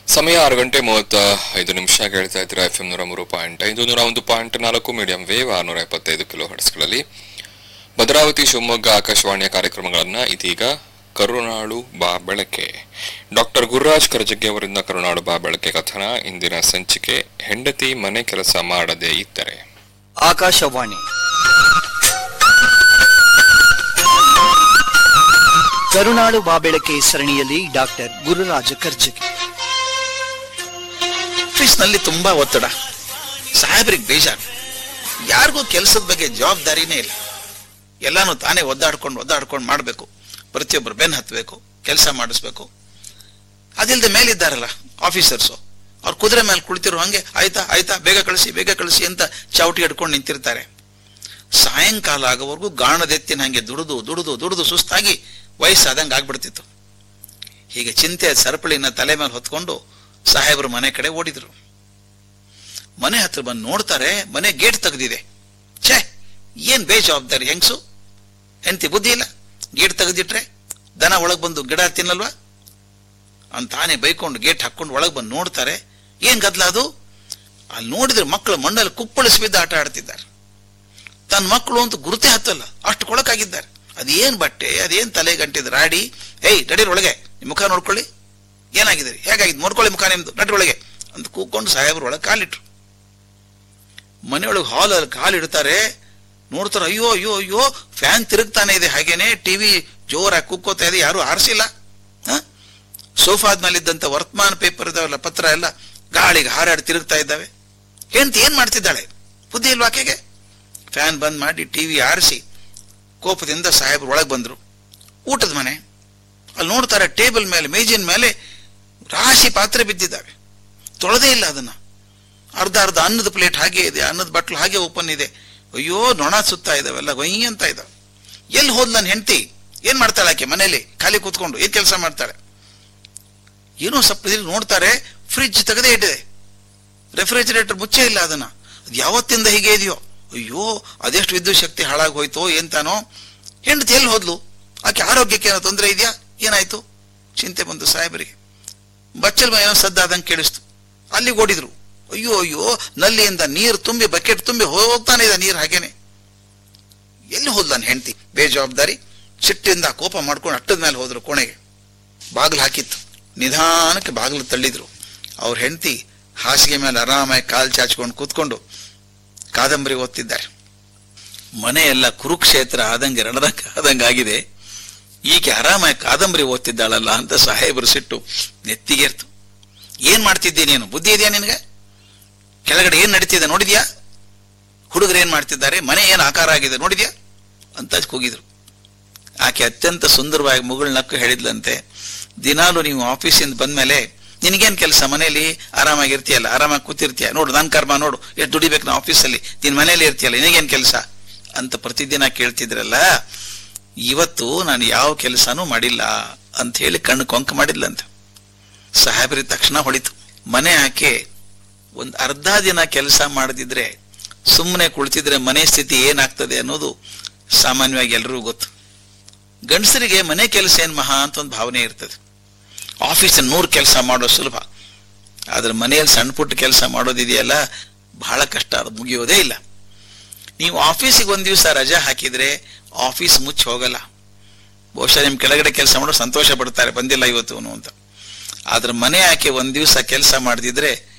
ಸಮಯ ಆರು ಗಂಟೆ ಮೂವತ್ತ ಐದು ನಿಮಿಷ ಕೇಳ್ತಾ ಇದ್ದೀರಾ ಎಫ್ ಎಂ ನೂರ ಮೂರು ಪಾಯಿಂಟ್ ಐದು ನೂರ ಒಂದು ಪಾಯಿಂಟ್ ನಾಲ್ಕು ಮೀಡಿಯಂ ವೇವ್ ಆರ್ನೂರ ಎಪ್ಪತ್ತೈದು ಕಿಲೋ ಹರ್ಟ್ಸ್ಗಳಲ್ಲಿ ಭದ್ರಾವತಿ ಶಿವಮೊಗ್ಗ ಆಕಾಶವಾಣಿಯ ಕಾರ್ಯಕ್ರಮಗಳನ್ನ ಇದೀಗ ಕರುನಾಳು ಬಾ ಬೆಳಕೆ ಡಾಕ್ಟರ್ ಗುರುರಾಜ್ ಕರಜಗಿ ಅವರಿಂದ ಕರುನಾಳು ಬಾ ಬೆಳಕೆ ಕಥನ ಇಂದಿನ ಸಂಚಿಕೆ ಹೆಂಡತಿ ಮನೆ ಕೆಲಸ ಮಾಡದೇ ಇದ್ದರೆ ಆಕಾಶವಾಣಿ ಕರುನಾಡು ಬಾಬೆಳಕೆ ಸರಣಿಯಲ್ಲಿ ಡಾಕ್ಟರ್ ಗುರುರಾಜ ಕರ್ಜಗಿ ಆಫೀಸ್ನಲ್ಲಿ ತುಂಬಾ ಒತ್ತಡ ಸಾಹೇಬ್ರಿಗೆ ಬೇಜಾರು ಯಾರಿಗೂ ಕೆಲಸದ ಬಗ್ಗೆ ಜವಾಬ್ದಾರಿನೇ ಇಲ್ಲ ಎಲ್ಲಾನು ತಾನೇ ಒದ್ದಾಡ್ಕೊಂಡು ಒದ್ದಾಡ್ಕೊಂಡು ಮಾಡಬೇಕು ಪ್ರತಿಯೊಬ್ಬರು ಬೆನ್ ಹತ್ತಬೇಕು ಕೆಲಸ ಮಾಡಿಸ್ಬೇಕು ಅದಿಲ್ಲದೆ ಮೇಲಿದ್ದಾರಲ್ಲ ಆಫೀಸರ್ಸು ಅವ್ರು ಕುದುರೆ ಮೇಲೆ ಕುಳಿತಿರೋ ಹಂಗೆ ಆಯ್ತಾ ಆಯ್ತಾ ಬೇಗ ಕಳಿಸಿ ಬೇಗ ಕಳಿಸಿ ಅಂತ ಚಾವಟಿ ಹಿಡ್ಕೊಂಡು ನಿಂತಿರ್ತಾರೆ ಸಾಯಂಕಾಲ ಆಗೋವರೆಗೂ ಗಾಣದೆತ್ತಿನ ಹಂಗೆ ದುಡಿದು ದುಡಿದು ದುಡಿದು ಸುಸ್ತಾಗಿ ವಯಸ್ಸಾದಂಗೆ ಆಗ್ಬಿಡ್ತಿತ್ತು ಹೀಗೆ ಚಿಂತೆ ಸರಪಳಿನ ತಲೆ ಮೇಲೆ ಹೊತ್ಕೊಂಡು ಸಾಹೇಬರು ಮನೆ ಕಡೆ ಓಡಿದ್ರು ಮನೆ ಹತ್ರ ಬಂದು ನೋಡ್ತಾರೆ ಮನೆ ಗೇಟ್ ತೆಗೆದಿದೆ ಛೇ ಏನ್ ಬೇಜವಾಬ್ದಾರಿ ಹೆಂಗ್ಸು ಹೆಂಡತಿ ಬುದ್ಧಿ ಇಲ್ಲ ಗೇಟ್ ತೆಗೆದಿಟ್ರೆ ದನ ಒಳಗ್ ಬಂದು ಗಿಡ ತಿನ್ನಲ್ವಾ ಅಂತಾನೆ ಬೈಕೊಂಡು ಗೇಟ್ ಹಾಕೊಂಡು ಒಳಗ್ ಬಂದು ನೋಡ್ತಾರೆ ಏನ್ ಗದ್ಲ ಅದು ಅಲ್ಲಿ ನೋಡಿದ್ರೆ ಮಕ್ಕಳು ಮಣ್ಣಲ್ಲಿ ಕುಪ್ಪಳಿಸಿ ಬಿದ್ದು ಆಟ ಆಡ್ತಿದ್ದಾರೆ ತನ್ನ ಮಕ್ಕಳು ಅಂತ ಗುರುತೇ ಹತ್ತಲ್ಲ ಅಷ್ಟು ಕೊಳಕಾಗಿದ್ದಾರೆ ಅದೇನ್ ಬಟ್ಟೆ ಅದೇನ್ ತಲೆ ಗಂಟಿದ್ ರಾಡಿ ಏಯ್ ನಡೀರ್ ಒಳಗೆ ನಿಮ್ ಮುಖ ನೋಡ್ಕೊಳ್ಳಿ ಏನಾಗಿದೆ ಹೇಗಾಗಿದೆ ನೋಡ್ಕೊಳ್ಳಿ ಮುಖ ನಿಮ್ದು ನಡ್ರಿ ಒಳಗೆ ಅಂತ ಕೂಕೊಂಡು ಸಾಹೇಬ್ರ ಒಳಗೆ ಕಾಲಿಟ್ರು ಮನೆಯೊಳಗೆ ಹಾಲಲ್ಲಿ ಕಾಲಿಡ್ತಾರೆ ನೋಡ್ತಾರೆ ಅಯ್ಯೋ ಅಯ್ಯೋ ಅಯ್ಯೋ ಫ್ಯಾನ್ ತಿರುಗ್ತಾನೆ ಇದೆ ಹಾಗೇನೆ ಟಿವಿ ಜೋರಾಗಿ ಕುಕ್ಕೋತಾ ಇದೆ ಯಾರು ಆರಿಸಿಲ್ಲ ಸೋಫಾದ ಮೇಲಿದ್ದಂತ ವರ್ತಮಾನ ಪೇಪರ್ ಇದಾವಲ್ಲ ಪತ್ರ ಎಲ್ಲ ಗಾಳಿಗೆ ಹಾರಾಡಿ ತಿರುಗ್ತಾ ಇದ್ದಾವೆ ಹೆಂಡತಿ ಏನ್ ಮಾಡ್ತಿದ್ದಾಳೆ ಬುದ್ಧಿ ಇಲ್ವಾ ಆಕೆಗೆ ಫ್ಯಾನ್ ಬಂದ್ ಮಾಡಿ ಟಿವಿ ಆರಿಸಿ ಕೋಪದಿಂದ ಸಾಹೇಬ್ರು ಒಳಗೆ ಬಂದ್ರು ಊಟದ ಮನೆ ಅಲ್ಲಿ ನೋಡ್ತಾರೆ ಟೇಬಲ್ ಮೇಲೆ ಮೇಜಿನ ಮೇಲೆ ರಾಶಿ ಪಾತ್ರೆ ಬಿದ್ದಿದ್ದಾವೆ ತೊಳೆದೇ ಇಲ್ಲ ಅದನ್ನ ಅರ್ಧ ಅರ್ಧ ಅನ್ನದ ಪ್ಲೇಟ್ ಹಾಗೆ ಇದೆ ಅನ್ನದ ಬಟ್ಲು ಹಾಗೆ ಓಪನ್ ಇದೆ ಅಯ್ಯೋ ನೊಣ ಸುತ್ತಾ ಇದಾವೆಲ್ಲ ಗೊಯ್ ಅಂತ ಇದಾವೆ ಎಲ್ಲಿ ಹೋದ್ ನನ್ನ ಹೆಂಡತಿ ಏನ್ ಮಾಡ್ತಾಳೆ ಆಕೆ ಮನೇಲಿ ಖಾಲಿ ಕೂತ್ಕೊಂಡು ಏನ್ ಕೆಲಸ ಮಾಡ್ತಾಳೆ ಏನೋ ಸ್ವಲ್ಪ ಇಲ್ಲಿ ನೋಡ್ತಾರೆ ಫ್ರಿಡ್ಜ್ ತೆಗೆದೇ ಇಟ್ಟಿದೆ ರೆಫ್ರಿಜರೇಟರ್ ಮುಚ್ಚೇ ಇಲ್ಲ ಅದನ್ನ ಅದು ಯಾವತ್ತಿಂದ ಹೀಗೆ ಇದೆಯೋ ಅಯ್ಯೋ ಅದೆಷ್ಟು ವಿದ್ಯುತ್ ಶಕ್ತಿ ಹಾಳಾಗಿ ಹೋಯ್ತೋ ಎಂತಾನೋ ಹೆಂಡತಿ ಎಲ್ಲಿ ಹೋದ್ಲು ಆಕೆ ಆರೋಗ್ಯಕ್ಕೆ ಏನೋ ತೊಂದರೆ ಇದೆಯಾ ಏನಾಯ್ತು ಚಿಂತೆ ಬಂತು ಸಾಹೇಬರಿಗೆ ಬಚ್ಚಲ್ ಏನೋ ಸದ್ದಾದಂಗೆ ಕೇಳಿಸ್ತು ಅಲ್ಲಿಗೆ ಓಡಿದ್ರು ಅಯ್ಯೋ ಅಯ್ಯೋ ನಲ್ಲಿಯಿಂದ ನೀರು ತುಂಬಿ ಬಕೆಟ್ ತುಂಬಿ ಹೋಗ್ತಾನೆ ಇದೆ ನೀರು ಹಾಗೇನೆ ಎಲ್ಲಿ ಹೋದ್ ನನ್ನ ಹೆಂಡತಿ ಬೇಜವಾಬ್ದಾರಿ ಸಿಟ್ಟಿಂದ ಕೋಪ ಮಾಡ್ಕೊಂಡು ಅಟ್ಟದ ಮೇಲೆ ಹೋದ್ರು ಕೋಣೆಗೆ ಬಾಗಿಲು ಹಾಕಿತ್ತು ನಿಧಾನಕ್ಕೆ ಬಾಗಿಲು ತಳ್ಳಿದ್ರು ಅವ್ರ ಹೆಂಡತಿ ಹಾಸಿಗೆ ಮೇಲೆ ಆರಾಮಾಗಿ ಕಾಲ್ ಚಾಚ್ಕೊಂಡು ಕೂತ್ಕೊಂಡು ಕಾದಂಬರಿ ಓದ್ತಿದ್ದಾರೆ ಮನೆ ಎಲ್ಲ ಕುರುಕ್ಷೇತ್ರ ಆದಂಗೆ ರಣರಂಗ ಆದಂಗೆ ಆಗಿದೆ ಈಕೆ ಆರಾಮಾಗಿ ಕಾದಂಬರಿ ಓದ್ತಿದ್ದಾಳಲ್ಲ ಅಂತ ಸಾಹೇಬರು ಸಿಟ್ಟು ನೆತ್ತಿಗೇರ್ತು ಏನ್ ಮಾಡ್ತಿದ್ದೆ ನೀನು ಬುದ್ಧಿ ಇದೆಯಾ ನಿನಗೆ ಕೆಳಗಡೆ ಏನ್ ನಡೀತಿದೆ ನೋಡಿದ್ಯಾ ಹುಡುಗರು ಏನ್ ಮಾಡ್ತಿದ್ದಾರೆ ಮನೆ ಏನ್ ಆಕಾರ ಆಗಿದೆ ನೋಡಿದ್ಯಾ ಅಂತ ಕೂಗಿದ್ರು ಆಕೆ ಅತ್ಯಂತ ಸುಂದರವಾಗಿ ಮುಗುಳ್ ನಕ್ಕು ಹೇಳಿದ್ಲಂತೆ ದಿನಾಲು ನೀವು ಆಫೀಸಿಂದ ಬಂದ್ಮೇಲೆ ನಿನಗೇನ್ ಕೆಲಸ ಮನೇಲಿ ಆರಾಮಾಗಿರ್ತೀಯಲ್ಲ ಆರಾಮಾಗಿ ಕೂತಿರ್ತೀಯ ನೋಡು ನನ್ ಕರ್ಮ ನೋಡು ಎಷ್ಟು ದುಡಿಬೇಕು ನಾ ಆಫೀಸಲ್ಲಿ ನಿನ್ ಮನೇಲಿ ಇರ್ತೀಯಲ್ಲ ನಿನಗೇನ್ ಕೆಲಸ ಅಂತ ಪ್ರತಿದಿನ ಕೇಳ್ತಿದ್ರಲ್ಲ ಇವತ್ತು ನಾನು ಯಾವ ಕೆಲಸನೂ ಮಾಡಿಲ್ಲ ಅಂತ ಹೇಳಿ ಕಣ್ಣು ಕೊಂಕ ಮಾಡಿದ್ಲಂತ ಸಾಹೇಬ್ರಿ ತಕ್ಷಣ ಹೊಳಿತು ಮನೆ ಆಕೆ ಒಂದ್ ಅರ್ಧ ದಿನ ಕೆಲಸ ಮಾಡದಿದ್ರೆ ಸುಮ್ಮನೆ ಕುಳಿತಿದ್ರೆ ಮನೆ ಸ್ಥಿತಿ ಏನಾಗ್ತದೆ ಅನ್ನೋದು ಸಾಮಾನ್ಯವಾಗಿ ಎಲ್ರಿಗೂ ಗೊತ್ತು ಗಂಡಸರಿಗೆ ಮನೆ ಕೆಲಸ ಏನ್ ಮಹಾ ಅಂತ ಒಂದು ಭಾವನೆ ಇರ್ತದೆ ಆಫೀಸ್ ನೂರು ಕೆಲಸ ಮಾಡೋ ಸುಲಭ ಆದ್ರೆ ಮನೆಯಲ್ಲಿ ಸಣ್ಣ ಪುಟ್ಟ ಕೆಲಸ ಮಾಡೋದಿದೆಯಲ್ಲ ಬಹಳ ಕಷ್ಟ ಅದು ಮುಗಿಯೋದೇ ಇಲ್ಲ ನೀವು ಆಫೀಸಿಗೆ ಒಂದ್ ದಿವಸ ರಜಾ ಹಾಕಿದ್ರೆ ಆಫೀಸ್ ಮುಚ್ಚಿ ಹೋಗಲ್ಲ ಬಹುಶಃ ನಿಮ್ ಕೆಳಗಡೆ ಕೆಲಸ ಮಾಡೋ ಸಂತೋಷ ಪಡ್ತಾರೆ ಬಂದಿಲ್ಲ ಇವತ್ತು ಅವ್ನು ಅಂತ ಆದ್ರೆ ಮನೆ ಆಕೆ ಒಂದ್ ದಿವಸ ಕೆಲಸ ಮಾಡದಿದ್ರೆ